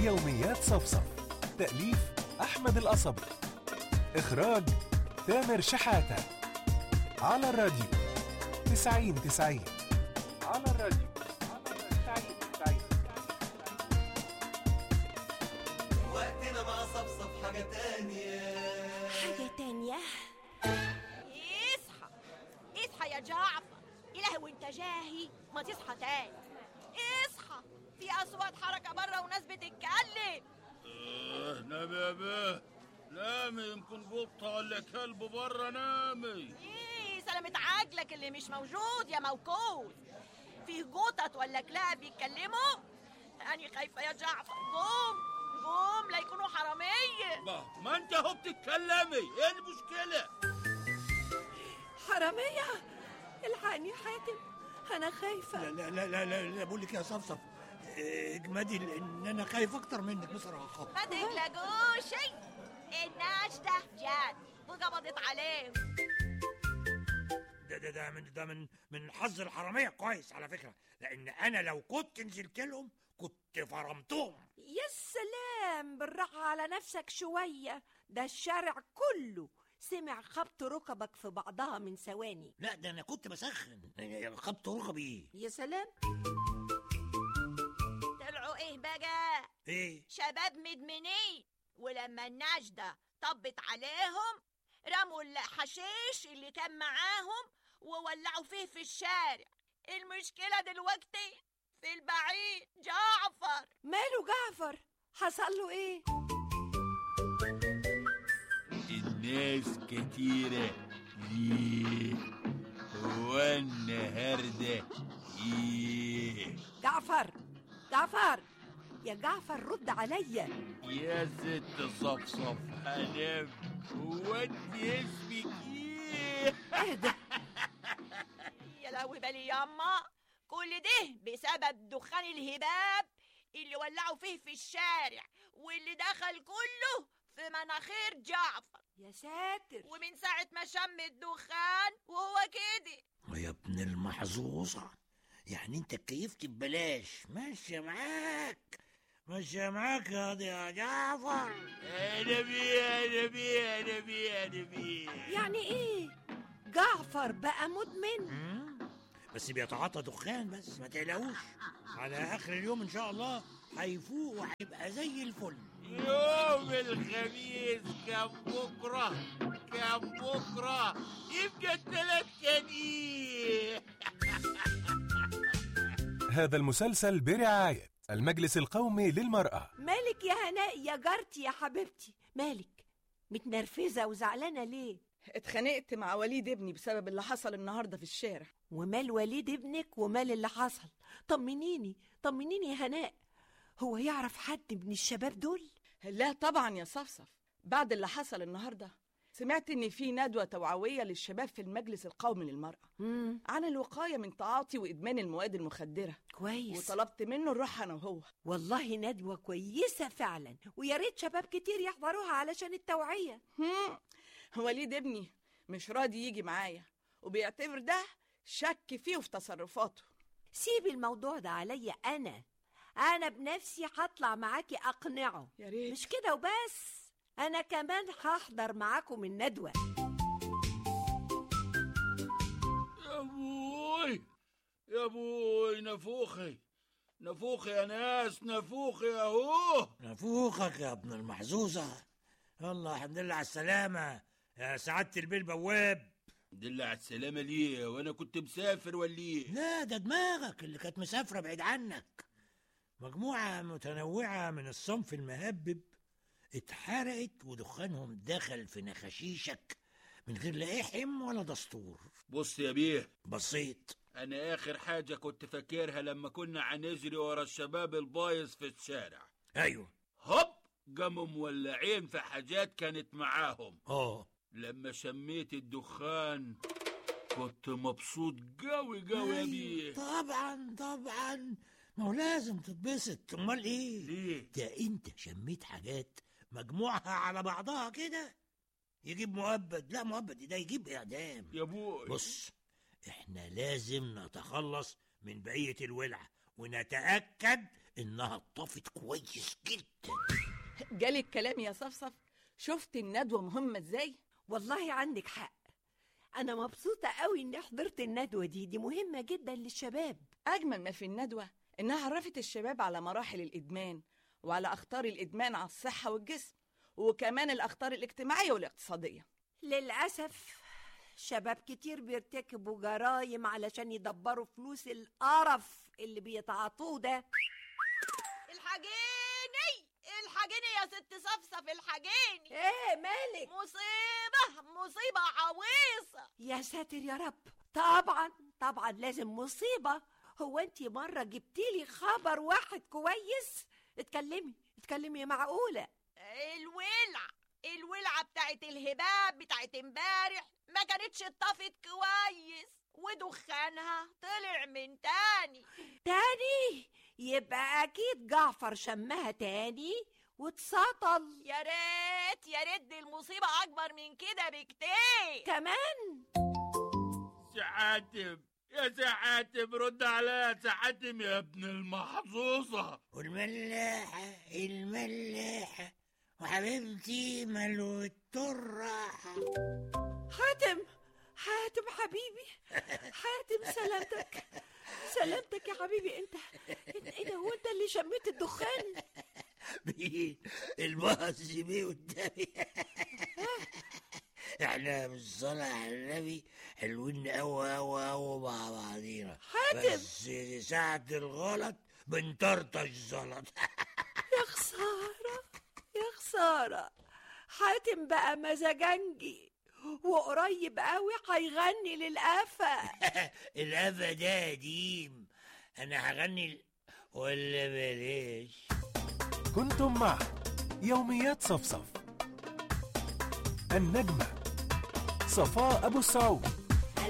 يوميات صفصف تأليف أحمد القصبي إخراج تامر شحاتة على الراديو تسعين تسعين على الراديو تسعين تسعين وقتنا مع صفصف حاجة تانية حاجة تانية اصحى اصحى يا جعفر إلهي وانت جاهي ما تصحى تاني اصحى في أصوات حركة بره وناس بتتكلم آه، نامي يا بيه نامي يمكن قطة ولا كلب بره نامي ايه سلامة عجلك اللي مش موجود يا موكوس فيه قطط ولا كلاب بيتكلموا أنا خايفة يا جعفر قوم قوم لا يكونوا حرامية ما, ما انت اهو بتتكلمي ايه المشكلة حرامية الحقني يا حاتم أنا خايفة لا لا لا لا, لا بقول لك يا صفصف إيه، اجمدي ان انا خايف اكتر منك بصراحه ما تقلقوش الناشدة جات وقبضت عليهم ده ده ده من ده من من حظ الحراميه كويس على فكره لان انا لو كنت نزلت لهم كنت فرمتهم يا سلام بالراحة على نفسك شوية ده الشارع كله سمع خبط ركبك في بعضها من ثواني لا ده انا كنت بسخن يعني خبط ركبي يا سلام طلعوا ايه بقى ايه شباب مدمنين ولما النجدة طبت عليهم رموا الحشيش اللي كان معاهم وولعوا فيه في الشارع المشكلة دلوقتي في البعيد جعفر ماله جعفر حصل له ايه الناس كتيرة ليه هو النهاردة ايه جعفر جعفر يا جعفر رد عليا يا ست صفصف هنام هو انت اسمك ايه اهدى يا لهوي بالي ياما كل ده بسبب دخان الهباب اللي ولعوا فيه في الشارع واللي دخل كله في مناخير جعفر يا ساتر ومن ساعة ما شم الدخان وهو كده يا ابن المحظوظه يعني انت اتكيفت ببلاش ماشيه معاك ماشيه معاك يا دي يا جعفر انا بيه انا بيه انا بيه انا بيه يعني ايه جعفر بقى مدمن مم. بس بيتعاطى دخان بس ما تقلقوش على اخر اليوم ان شاء الله هيفوق وهيبقى زي الفل يوم الخميس كان بكرة كان بكرة يبقى التلات كديه هذا المسلسل برعاية المجلس القومي للمرأة مالك يا هناء يا جارتي يا حبيبتي مالك متنرفزة وزعلانة ليه اتخانقت مع وليد ابني بسبب اللي حصل النهارده في الشارع ومال وليد ابنك ومال اللي حصل طمنيني طمنيني يا هناء هو يعرف حد من الشباب دول لا طبعا يا صفصف بعد اللي حصل النهارده سمعت ان في ندوه توعويه للشباب في المجلس القومي للمراه امم عن الوقايه من تعاطي وادمان المواد المخدره كويس وطلبت منه نروح انا وهو والله ندوة كويسة فعلا ويا ريت شباب كتير يحضروها علشان التوعية هم، وليد ابني مش راضي يجي معايا وبيعتبر ده شك فيه وفي تصرفاته سيبي الموضوع ده عليا أنا أنا بنفسي هطلع معاكي أقنعه يا ريت مش كده وبس أنا كمان هحضر معاكم الندوة يا ابوي يا ابوي نفوخي نفوخي يا ناس نفوخي اهو نفوخك يا ابن المحظوظه يلا الحمد لله على السلامه يا سعاده البيه البواب دل على السلامة ليه وانا كنت مسافر ولا ايه لا ده دماغك اللي كانت مسافره بعيد عنك مجموعه متنوعه من الصنف المهبب اتحرقت ودخانهم دخل في نخاشيشك من غير لا احم ولا دستور بص يا بيه بصيت انا اخر حاجة كنت فاكرها لما كنا هنجري ورا الشباب البايظ في الشارع ايوه هوب قاموا مولعين في حاجات كانت معاهم اه لما شميت الدخان كنت مبسوط قوي قوي يا بيه طبعا طبعا ما هو لازم تتبسط امال ايه ليه ده انت شميت حاجات مجموعها على بعضها كده يجيب مؤبد لا مؤبد ده يجيب اعدام يا ابوي بص احنا لازم نتخلص من بقية الولعة ونتأكد إنها اتطفت كويس جدا جالي الكلام يا صفصف شفت الندوة مهمة ازاي والله عندك حق انا مبسوطه قوي اني حضرت الندوه دي دي مهمه جدا للشباب أجمل ما في الندوة إنها عرفت الشباب على مراحل الإدمان وعلى أخطار الإدمان على الصحة والجسم وكمان الأخطار الاجتماعية والاقتصادية للاسف شباب كتير بيرتكبوا جرايم علشان يدبروا فلوس القرف اللي بيتعاطوه ده الحاجيني الحاجيني يا ست صفصف الحاجيني ايه مالك مصيبة مصيبة عويصة يا ساتر يا رب طبعا طبعا لازم مصيبة هو انت مرة جبتيلي خبر واحد كويس اتكلمي اتكلمي معقولة الولع الولعة بتاعت الهباب بتاعت امبارح ما كانتش اتطفت كويس ودخانها طلع من تاني تاني يبقى اكيد جعفر شمها تاني واتسطل يا ريت يا ريت دي المصيبة أكبر من كده بكتير كمان سعاتم يا سعاتم رد عليا يا سعاتم يا ابن المحظوظة والملاحة الملاحة وحبيبتي ملو التراحة حاتم حاتم حبيبي حاتم سلامتك سلامتك يا حبيبي انت انت ايه ده هو انت اللي شميت الدخان مين الباص بيه قدامي احنا بالصلاة على النبي حلوين قوي قوي قوي مع بعضينا حاتم. بس ساعة الغلط بنطرطش زلط يا خسارة يا خسارة حاتم بقى مزاجنجي وقريب قوي هيغني للقفا القفا ده قديم انا هغني ال- ولا بلاش كنتم مع يوميات صفصف النجمة صفاء أبو السعود